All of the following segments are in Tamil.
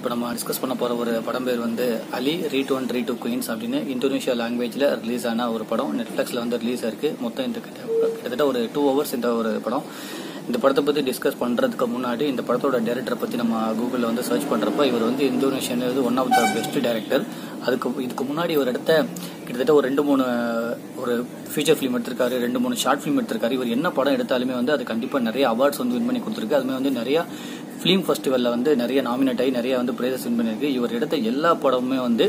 இப்போ நம்ம டிஸ்கஸ் பண்ண போகிற ஒரு படம் பேர் வந்து அலி ரீட் ஒன் ரீ டூ குயின்ஸ் அப்படின்னு இந்தோனேஷியா லாங்குவேஜில் ரிலீஸ் ஆன ஒரு படம் நெட்ஃப்ளிக்ஸில் வந்து ரிலீஸ் ஆயிருக்கு மொத்தம் இந்த கிட்ட- கிட்டத்தட்ட ஒரு டூ ஹவர்ஸ் இந்த ஒரு படம் இந்த படத்தை பற்றி டிஸ்கஸ் பண்ணுறதுக்கு முன்னாடி இந்த படத்தோட டேரக்டரை பற்றி நம்ம கூகுளில் வந்து சர்ச் பண்ணுறப்ப இவர் வந்து Indonesian one of the best director அதுக்கு இதுக்கு முன்னாடி ஒரு இடத்த கிட்டத்தட்ட ஒரு ரெண்டு மூணு ஒரு ஃபீச்சர் ஃபிலிம் எடுத்திருக்காரு ரெண்டு மூணு ஷார்ட் ஃபிலிம் எடுத்திருக்காரு இவர் என்ன படம் எடுத்தாலுமே வந்து அது கண்டிப்பாக நிறைய அவார்ட்ஸ் வந்து வின் பண்ணி கொடுத்துருக்கு அதுமே வந்து நிறைய ஃபிலிம் ஃபெஸ்டிவலில் வந்து நிறைய நாமினேட் ஆகி நிறைய வந்து ப்ரைஸஸ் வின் பண்ணியிருக்கு இவர் எடுத்த எல்லா படமுமே வந்து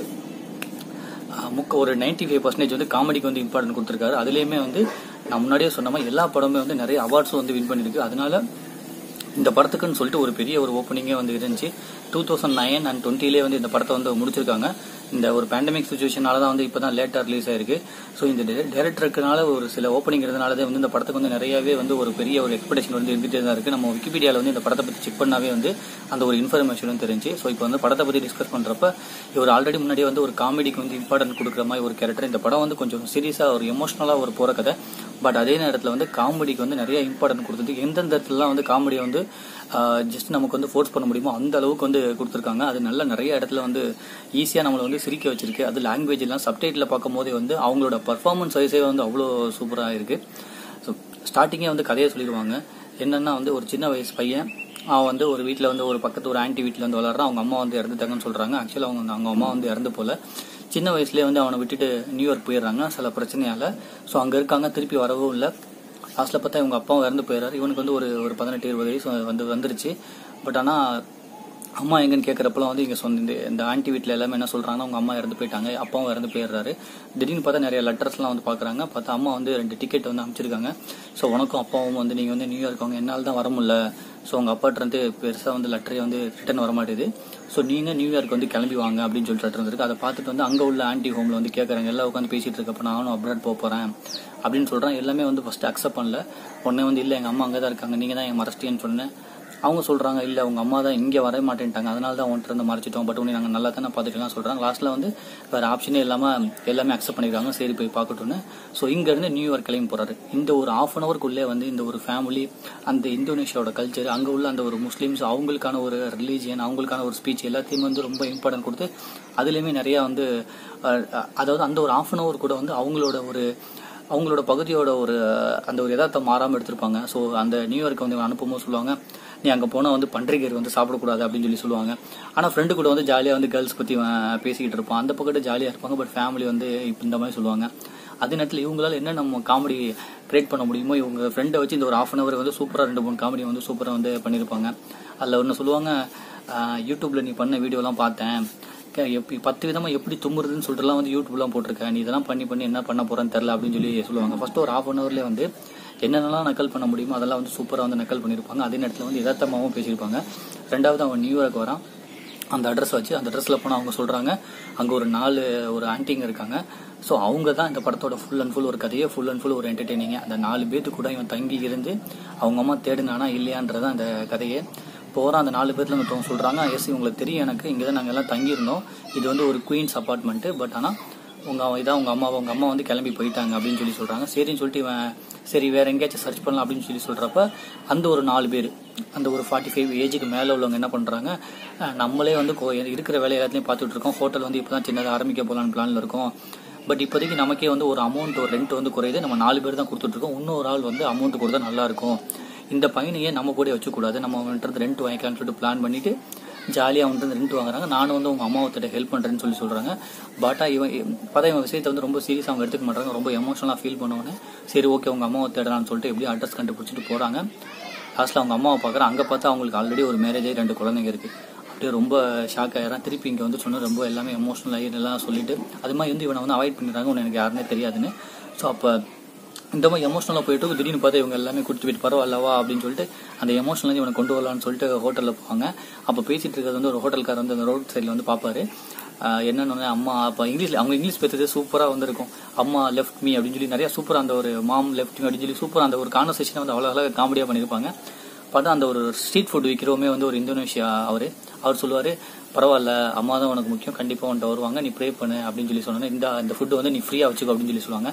அஹ், முக்க ஒரு 95% ஃபைவ் பர்சன்டேஜ் வந்து காமெடிக்கு வந்து இம்பார்ட்டன்ட் கொடுத்துருக்காரு அதுலேயுமே வந்து நான் முன்னாடியே சொன்ன மாதிரி எல்லா படமுமே வந்து நிறைய அவார்ட்ஸும் வந்து வின் பண்ணியிருக்கு அதனால இந்த படத்துக்குன்னு சொல்லிட்டு ஒரு பெரிய ஒரு ஓப்பனிங்கே வந்து இருந்துச்சு டூ தௌசண்ட் நைன் அண்ட் டுவெண்ட்டிலே வந்து இந்த படத்தை வந்து முடிச்சிருக்காங்க இந்த ஒரு பேண்டமிக் சுச்சுவேஷனால தான் வந்து இப்போ தான் லேட்டாக ரிலீஸ் ஆயிருக்கு ஸோ இந்த டேரக்டருக்குனால ஒரு சில ஓப்பனிங் இருந்தனால தான் வந்து இந்த படத்துக்கு வந்து நிறையவே வந்து ஒரு பெரிய ஒரு எக்ஸ்பெக்டேஷன் வந்து இருந்துகிட்டே தான் இருக்குது நம்ம விக்கிபீடியாவில் வந்து இந்த படத்தை பற்றி செக் பண்ணாவே வந்து அந்த ஒரு இன்ஃபர்மேஷனும் தெரிஞ்சு ஸோ இப்போ வந்து படத்தை பற்றி டிஸ்கஸ் பண்ணுறப்ப இவர் ஆல்ரெடி முன்னாடியே வந்து ஒரு காமெடிக்கு வந்து இம்பார்ட்டன்ட் கொடுக்குற மாதிரி ஒரு கேரக்டர் இந்த படம் வந்து கொஞ்சம் சீரியஸாக ஒரு எமோஷனலாக ஒரு போகிற கதை பட் அதே நேரத்தில் வந்து காமெடிக்கு வந்து நிறைய இம்பார்ட்டன்ட் கொடுத்தது எந்தெந்த இடத்துலலாம் வந்து காமெடியை வந்து ஜஸ்ட் நமக்கு வந்து ஃபோர்ஸ் பண்ண முடியுமோ அந்த அளவுக்கு வந்து கொடுத்துருக்காங்க அது நல்ல நிறைய இடத்துல வந்து ஈஸியாக நம்மளை வந்து சிரிக்க வச்சிருக்கு அது லாங்குவேஜ் எல்லாம் சப்டைட்டில் பார்க்கும் போதே வந்து அவங்களோட பர்ஃபார்மன்ஸ் வைஸே வந்து அவ்வளோ சூப்பராக இருக்கு ஸோ ஸ்டார்டிங்கே வந்து கதையை சொல்லிடுவாங்க என்னன்னா வந்து ஒரு சின்ன வயசு பையன் அவன் வந்து ஒரு வீட்டில் வந்து ஒரு பக்கத்து ஒரு ஆன்டி வீட்டில் வந்து வளர்றான் அவங்க அம்மா வந்து இறந்துட்டாங்கன்னு சொல்கிறாங்க ஆக்சுவலாக அவங்க அவங்க அம்மா வந்து இறந்து போல சின்ன வயசுலேயே வந்து அவனை விட்டுட்டு நியூயார்க் போயிடுறாங்க சில பிரச்சனையால ஸோ அங்கே இருக்காங்க திருப்பி வரவும் இல்லை லாஸ்ட்டில் பார்த்தா இவங்க அப்பாவும் இறந்து போயிடுறாரு இவனுக்கு வந்து ஒரு ஒரு பதினெட்டு இருபது வயசு வந்து வந்துருச்சு பட் ஆனால் அம்மா எங்கன்னு கேட்குறப்பலாம் வந்து இங்கே சொந்த இந்த- இந்த ஆன்டி வீட்டில் எல்லாமே என்ன சொல்கிறாங்கன்னா அவங்க அம்மா இறந்து போயிட்டாங்க அப்பாவும் இறந்து போயிடுறாரு திடீர்னு பார்த்தா நிறைய லெட்டர்ஸ்லாம் வந்து பார்க்குறாங்க பார்த்தா அம்மா வந்து ரெண்டு டிக்கெட் வந்து அமைச்சிருக்காங்க ஸோ உனக்கும் அப்பாவும் வந்து நீங்கள் வந்து நியூயார்க் அவங்க என்னால் தான் வர முடியல ஸோ உங்கள் அப்பாட்ட இருந்து பெருசாக வந்து லெட்டரே வந்து ரிட்டன் வர மாட்டேது ஸோ நீங்கள் நியூயார்க் வந்து கிளம்பி வாங்க அப்படின்னு சொல்லிட்டு letter இருந்திருக்கு அதை பார்த்துட்டு வந்து அங்கே உள்ள ஆன்டி ஹோமில் வந்து கேட்குறாங்க எல்லாம் உட்காந்து பேசிட்டு இருக்கப்ப நானும் அப்ராட் போக போகிறேன் அப்படின்னு சொல்கிறேன் எல்லாமே வந்து ஃபஸ்ட்டு அக்செப்ட் பண்ணல உடனே வந்து இல்லை எங்கள் அம்மா அங்கே தான் இருக்காங்க நீங்கள் தான் என் மறைச்சிட்டேன்னு சொன்னேன் அவங்க சொல்றாங்க இல்ல உங்க அம்மா தான் இங்க வர மாட்டேன்ட்டாங்க அதனால தான் உன்கிட்ட இருந்து மறைச்சிட்டோம் பட் உன்னை நாங்க நல்லா தானே பார்த்துக்கலாம் சொல்றாங்க லாஸ்ட்ல வந்து வேற ஆப்ஷனே இல்லாம எல்லாமே அக்செப்ட் பண்ணிருக்காங்க சரி போய் பார்க்கட்டும்னு ஸோ இங்க இருந்து நியூயார்க் கிளம்பி போறாரு இந்த ஒரு ஆஃப் அன் அவருக்குள்ளே வந்து இந்த ஒரு ஃபேமிலி அந்த இந்தோனேஷியாவோட கல்ச்சர் அங்க உள்ள அந்த ஒரு முஸ்லீம்ஸ் அவங்களுக்கான ஒரு ரிலீஜியன் அவங்களுக்கான ஒரு ஸ்பீச் எல்லாத்தையுமே வந்து ரொம்ப இம்பார்ட்டன்ட் கொடுத்து அதுலயுமே நிறைய வந்து அஹ், அதாவது அந்த ஒரு ஆஃப் அன் அவர் கூட வந்து அவங்களோட ஒரு அவங்களோட பகுதியோட ஒரு அந்த ஒரு யதார்த்தம் மாறாமல் எடுத்திருப்பாங்க ஸோ அந்த நியூயார்க்கு வந்து இவன் அனுப்பும்போது சொல்லுவாங்க நீ அங்கே போனால் வந்து பன்றிகர் வந்து சாப்பிடக்கூடாது அப்படின்னு சொல்லி சொல்லுவாங்க ஆனால் ஃப்ரெண்டு கூட வந்து ஜாலியாக வந்து கேர்ள்ஸ் பற்றி பேசிக்கிட்டு இருப்பான் அந்த பக்கத்து ஜாலியாக இருப்பாங்க பட் ஃபேமிலி வந்து இப்ப இந்த மாதிரி சொல்லுவாங்க அதே நேரத்தில் இவங்களால என்ன நம்ம காமெடி கிரியேட் பண்ண முடியுமோ இவங்க ஃப்ரெண்டை வச்சு இந்த ஒரு ஆஃப் அன் அவர் வந்து சூப்பராக ரெண்டு மூணு காமெடி வந்து சூப்பராக வந்து பண்ணியிருப்பாங்க அதில் ஒன்று சொல்லுவாங்க ஆஹ், யூடியூப்ல நீ பண்ண வீடியோலாம் பார்த்தேன் க- எப்படி பத்து விதமா எப்படி தும்முறதுன்னு சொல்லிட்டுலாம் வந்து யூடியூப்லாம் போட்டிருக்கேன் நீ இதெல்லாம் பண்ணி பண்ணி என்ன பண்ண போறேன்னு தெரில அப்படின்னு சொல்லி சொல்லுவாங்க ஃபர்ஸ்ட் ஒரு ஹாஃப் அன் ஹவர்லேயே வந்து என்னென்னலாம் நக்கல் பண்ண முடியுமோ அதெல்லாம் வந்து சூப்பராக வந்து நக்கல் பண்ணியிருப்பாங்க அதே நேரத்தில் வந்து யதார்த்தமாகவும் பேசியிருப்பாங்க ரெண்டாவது அவன் நியூயார்க் வரான் அந்த அட்ரஸ் வச்சு அந்த அட்ரஸில் போனால் அவங்க சொல்கிறாங்க அங்கே ஒரு நாலு ஒரு ஆன்ட்டிங்க இருக்காங்க ஸோ அவங்க தான் இந்த படத்தோட ஃபுல் அண்ட் ஃபுல் ஒரு கதையே ஃபுல் அண்ட் ஃபுல் ஒரு என்டர்டெய்னிங் அந்த நாலு பேத்து கூட இவன் தங்கி இருந்து அவங்க அம்மா தேடினானா இல்லையான்றது அந்த கதையே போகிறான் அந்த நாலு பேர்ல மற்றவங்க சொல்கிறாங்க எஸ் இவங்களுக்கு தெரியும் எனக்கு இங்கே தான் நாங்கள் எல்லாம் தங்கியிருந்தோம் இது வந்து ஒரு குயின்ஸ் அப்பார்ட்மெண்ட்டு பட் ஆனால் உங்க இதான் உங்க அம்மா உங்க அம்மா வந்து கிளம்பி போயிட்டாங்க அப்படின்னு சொல்லி சொல்றாங்க சரின்னு சொல்லிட்டு இவன் சரி வேற எங்கேயாச்சும் சர்ச் பண்ணலாம் அப்படின்னு சொல்லி சொல்றப்ப அந்த ஒரு நாலு பேர் அந்த ஒரு ஃபார்ட்டி ஃபைவ் ஏஜுக்கு மேல உள்ளவங்க என்ன பண்றாங்க அஹ் நம்மளே வந்து கோ- இருக்கிற வேலை எல்லாத்தையும் பார்த்துட்டு இருக்கோம் ஹோட்டல் வந்து இப்பதான் சின்னதாக ஆரம்பிக்க போலான்னு பிளான்ல இருக்கோம் பட் இப்போதைக்கு நமக்கே வந்து ஒரு அமௌண்ட் ஒரு ரெண்ட் வந்து குறையுது நம்ம நாலு பேர் தான் கொடுத்துட்டு இருக்கோம் இன்னொரு ஆள் வந்து அமௌண்ட் கொடுத்தா நல்லா இருக்கும் இந்த பையனையே நம்ம கூட வச்சுக்கூடாது நம்ம அவன்கிட்ட ரெண்ட் வாங்கிக்கலாம்னு சொல்லிட்டு பிளான் பண்ணிட்டு ஜாலியாக அவன்கிட்ட ரெண்ட் வாங்குறாங்க நானும் வந்து உங்க அம்மாவத்திட்ட ஹெல்ப் பண்றேன்னு சொல்லி சொல்றாங்க பட்டா இவன் பார்த்தா இவன் விஷயத்தை வந்து ரொம்ப சீரியஸாக அவங்க எடுத்துக்க மாட்டாங்க ரொம்ப எமோஷனலாக ஃபீல் பண்ணுவாங்க சரி ஓகே உங்க அம்மாவை தேடலாம்னு சொல்லிட்டு எப்படியும் அட்ரஸ் கண்டுபிடிச்சிட்டு போறாங்க லாஸ்ட்ல அவங்க அம்மாவை பார்க்குறேன் அங்கே பார்த்தா அவங்களுக்கு ஆல்ரெடி ஒரு மேரேஜ் ஆகி ரெண்டு குழந்தைங்க இருக்கு அப்படியே ரொம்ப ஷாக் ஆயிடுறான் திருப்பி இங்கே வந்து சொன்ன ரொம்ப எல்லாமே எமோஷனல் ஆகி எல்லாம் சொல்லிட்டு அது மாதிரி வந்து இவனை வந்து அவாய்ட் பண்ணிடுறாங்க உன்னை எனக்கு யாருன்னே தெரியாதுன்னு ஸோ அப்போ இந்த மாதிரி எமோஷனலாக போயிட்டு இருக்கும். திடீர்னு பார்த்தா இவங்க எல்லாமே குடிச்சு போயிட்டு பரவாயில்லவா அப்படின்னு சொல்லிட்டு அந்த எமோஷனல் இவனை கொண்டு வரலாம்னு சொல்லிட்டு ஹோட்டலில் போவாங்க அப்போ பேசிட்டு இருக்கிறது வந்து ஒரு ஹோட்டல்கார் வந்து அந்த ரோட் சைடில் வந்து பார்ப்பாரு ஆஹ் என்னன்னு அம்மா அப்போ இங்கிலீஷ் அவங்க இங்கிலீஷ் பேசுறது சூப்பராக வந்திருக்கும் அம்மா லெஃப்ட் மீ அப்படின்னு சொல்லி நிறைய சூப்பராக அந்த ஒரு மாம் லெஃப்ட் மீ அப்படின்னு சொல்லி சூப்பராக அந்த ஒரு கான்வர்சேஷனை வந்து அவ்வளோ அழகாக காமெடியாக பண்ணியிருப்பாங்க பார்த்தா அந்த ஒரு ஸ்ட்ரீட் ஃபுட் விற்கிறவமே வந்து ஒரு இந்தோனேஷியா அவர் அவர் சொல்லுவார் பரவாயில்ல அம்மா தான் உனக்கு முக்கியம் கண்டிப்பாக உன்ட்ட வருவாங்க நீ ப்ரே பண்ணு அப்படின்னு சொல்லி சொன்னோன்னே இந்த இந்த ஃபுட்டு வந்து நீ ஃப்ரீயாக வச்சுக்கோ அப்படின்னு சொல்லி சொல்லுவாங்க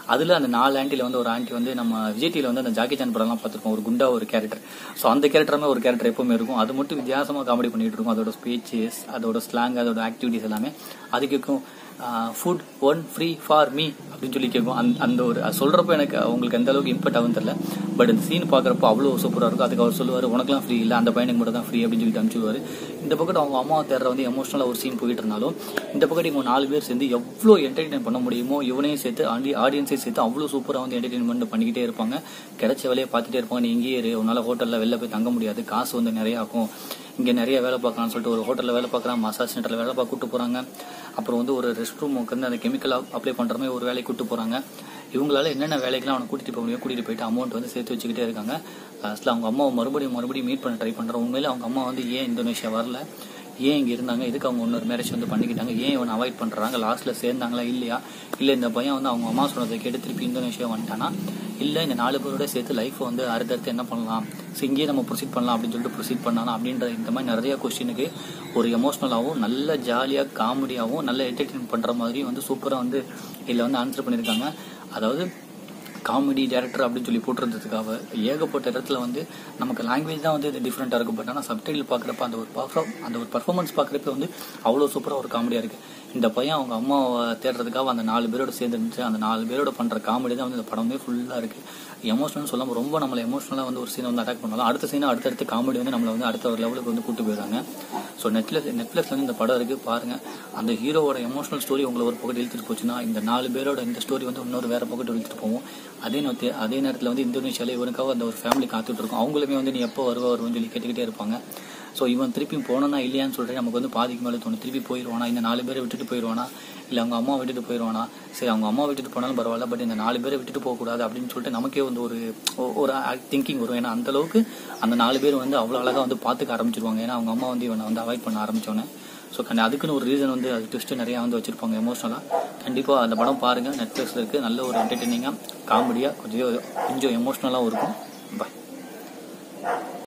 அதில் அந்த நாலு ஆண்டியில் வந்து ஒரு ஆண்டி வந்து நம்ம விஜய் டிவியில் வந்து அந்த ஜாக்கி சான் படம்லாம் பார்த்துருப்போம் ஒரு குண்டா ஒரு கேரக்டர் ஸோ அந்த கேரக்டருமே ஒரு கேரக்டர் எப்பவுமே இருக்கும் அது மட்டும் வித்தியாசமாக காமெடி பண்ணிட்டு இருக்கும் அதோட ஸ்பீச்சஸ் அதோட ஸ்லாங் அதோட ஆக்டிவிட்டிஸ் எல்லாமே அது கேட்கும் food one free for me அப்படின்னு சொல்லி கேட்கும் அந்த அந்த ஒரு அது சொல்றப்ப எனக்கு அவங்களுக்கு எந்த அளவுக்கு இம்பெக்ட் ஆகும் தெரியல பட் இந்த சீன் பார்க்குறப்ப அவ்வளோ சூப்பராக இருக்கும் அதுக்கு அவர் சொல்லுவார் உனக்குலாம் ஃப்ரீ இல்லை அந்த பையனுக்கு மட்டும் தான் ஃப்ரீ அப்படின்னு சொல்லிட்டு அனுப்பிச்சுடுவார் இந்த பக்கத்து அவங்க அம்மாவை தேடுற வந்து எமோஷனலாக ஒரு சீன் போயிட்டு இருந்தாலும் இந்த பக்கத்து இவங்க நாலு பேர் சேர்ந்து எவ்வளோ என்டர்டைன் பண்ண முடியுமோ இவனையும் சேர்த்து ஆண்டி ஆடியன்ஸையும் சேர்த்து அவ்வளோ சூப்பராக வந்து என்டர்டைன்மெண்ட் பண்ணிக்கிட்டே இருப்பாங்க கிடைச்ச வேலையை பார்த்துட்டே இருப்பாங்க நீ இங்கேயே இரு உன்னால ஹோட்டலில் வெளில போய் தங்க முடியாது காசு வந்து நிறைய ஆகும் இங்கே நிறைய வேலை பார்க்கலாம்னு சொல்லிட்டு ஒரு ஹோட்டலில் வேலை பார்க்குறான் மசாஜ் சென்டரில் வேலை பார்க்க கூட்டு போகிறாங்க அப்புறம் வந்து ஒரு ரெஸ்ட் ரூம் வந்து அந்த கெமிக்கல் அப்ளை பண்ணுற மாதிரி ஒரு வேலைக்கு கூட்டு போகிறாங்க இவங்களால என்னென்ன வேலைக்கெல்லாம் அவனை கூட்டிட்டு போக முடியும் கூட்டிட்டு போயிட்டு அமௌண்ட் வந்து சேர்த்து வச்சுக்கிட்டே இருக்காங்க லாஸ்ட்ல அவங்க அம்மாவை மறுபடியும் மறுபடியும் மீட் பண்ண ட்ரை பண்றாங்க உண்மையில அவங்க அம்மா வந்து ஏன் இந்தோனேஷியா வரல ஏன் இங்க இருந்தாங்க எதுக்கு அவங்க இன்னொரு மேரேஜ் வந்து பண்ணிக்கிட்டாங்க ஏன் இவனை அவாய்ட் பண்றாங்க லாஸ்ட்ல சேர்ந்தாங்களா இல்லையா இல்ல இந்த பையன் வந்து அவங்க அம்மா சொன்னதை கேட்டு திருப்பி இந்தோனேஷியா வந்துட்டானா இல்ல இந்த நாலு பேரோட சேர்த்து லைஃப் வந்து அடுத்தடுத்து என்ன பண்ணலாம் ஸோ இங்கேயே நம்ம ப்ரொசீட் பண்ணலாம் அப்படின்னு சொல்லிட்டு ப்ரொசீட் பண்ணலாம் அப்படின்ற இந்த மாதிரி நிறைய கொஸ்டினுக்கு ஒரு எமோஷனலாகவும் நல்ல ஜாலியாக காமெடியாகவும் நல்ல என்டர்டெயின் பண்ணுற மாதிரி வந்து சூப்பராக வந்து இதில் வந்து ஆன்சர் பண்ணியிருக்காங்க அதாவது காமெடி டேரக்டர் அப்படின்னு சொல்லி போட்டிருந்ததுக்காக ஏகப்பட்ட இடத்துல வந்து நமக்கு லாங்குவேஜ் தான் வந்து டிஃப்ரெண்ட்டாக இருக்கும் பட் ஆனால் சப்டைட்டில் பார்க்குறப்ப அந்த ஒரு பர்ஃபார்ம் அந்த ஒரு பர்ஃபார்மன்ஸ் பார்க்குறப்ப வந்து அவ்வளோ சூப்பராக ஒரு காமெடியாக இருக்குது இந்த பையன் அவங்க அம்மாவை தேடுறதுக்காக அந்த நாலு பேரோட சேர்ந்து இருந்துச்சு அந்த நாலு பேரோட பண்ணுற காமெடி தான் வந்து இந்த படமே ஃபுல்லாக இருக்குது எமோஷனல் சொல்லாமல் ரொம்ப நம்மளை எமோஷனலாக வந்து ஒரு சீனை வந்து அட்டாக் பண்ணாலும் அடுத்த சீனை அடுத்தடுத்து காமெடி வந்து நம்மளை வந்து அடுத்த ஒரு லெவலுக்கு வந்து கூட்டு போயிடுறாங்க ஸோ நெட்ஃப்ளிக்ஸ் நெட்ஃப்ளிக்ஸ்ல வந்து இந்த படம் இருக்குது பாருங்கள் அந்த ஹீரோவோட எமோஷனல் ஸ்டோரி உங்களை ஒரு பக்கத்து இழுத்துட்டு போச்சுன்னா இந்த நாலு பேரோட இந்த ஸ்டோரி வந்து இன்னொரு வேற பக்கத்து இழுத்துட்டு போவோம் அதே நேரத்தில் அதே நேரத்தில் வந்து இந்தோனேஷியாவில் இவனுக்காக அந்த ஒரு ஃபேமிலி காத்துட்டு இருக்கும் அவங்களுமே வந்து நீ எப்போ வருவா வருவன்னு சொல்லி கேட்டுக்கிட்டே இருப்பாங்க ஸோ இவன் திருப்பி போனானா இல்லையான்னு சொல்லிட்டு நமக்கு வந்து பாதிக்கு மேலே தோணும் திருப்பி போயிடுவானா இந்த நாலு பேரை விட்டுட்டு போயிடுவானா இல்லை அவங்க அம்மா விட்டுட்டு போயிடுவானா சரி அவங்க அம்மா விட்டுட்டு போனாலும் பரவாயில்ல பட் இந்த நாலு பேரை விட்டுட்டு போகக்கூடாது அப்படின்னு சொல்லிட்டு நமக்கே வந்து ஒரு ஒரு திங்கிங் வரும் ஏன்னா அந்த அளவுக்கு அந்த நாலு பேர் வந்து அவ்வளோ அழகாக வந்து பார்த்துக்க ஆரம்பிச்சிருவாங்க ஏன்னா அவங்க அம்மா வந்து இவனை வந்து அவாய்ட் பண்ண ஆரம்பிச்சோன்னே ஸோ கண்டி அதுக்குன்னு ஒரு ரீசன் வந்து அது ட்விஸ்ட்டு நிறையா வந்து வச்சிருப்பாங்க எமோஷனலாக கண்டிப்பாக அந்த படம் பாருங்கள் நெட்ஃப்ளிக்ஸில் இருக்குது நல்ல ஒரு என்டர்டெய்னிங்காக காமெடியாக கொஞ்சம் கொஞ்சம் எமோஷ்னலாகவும் இருக்கும் பாய்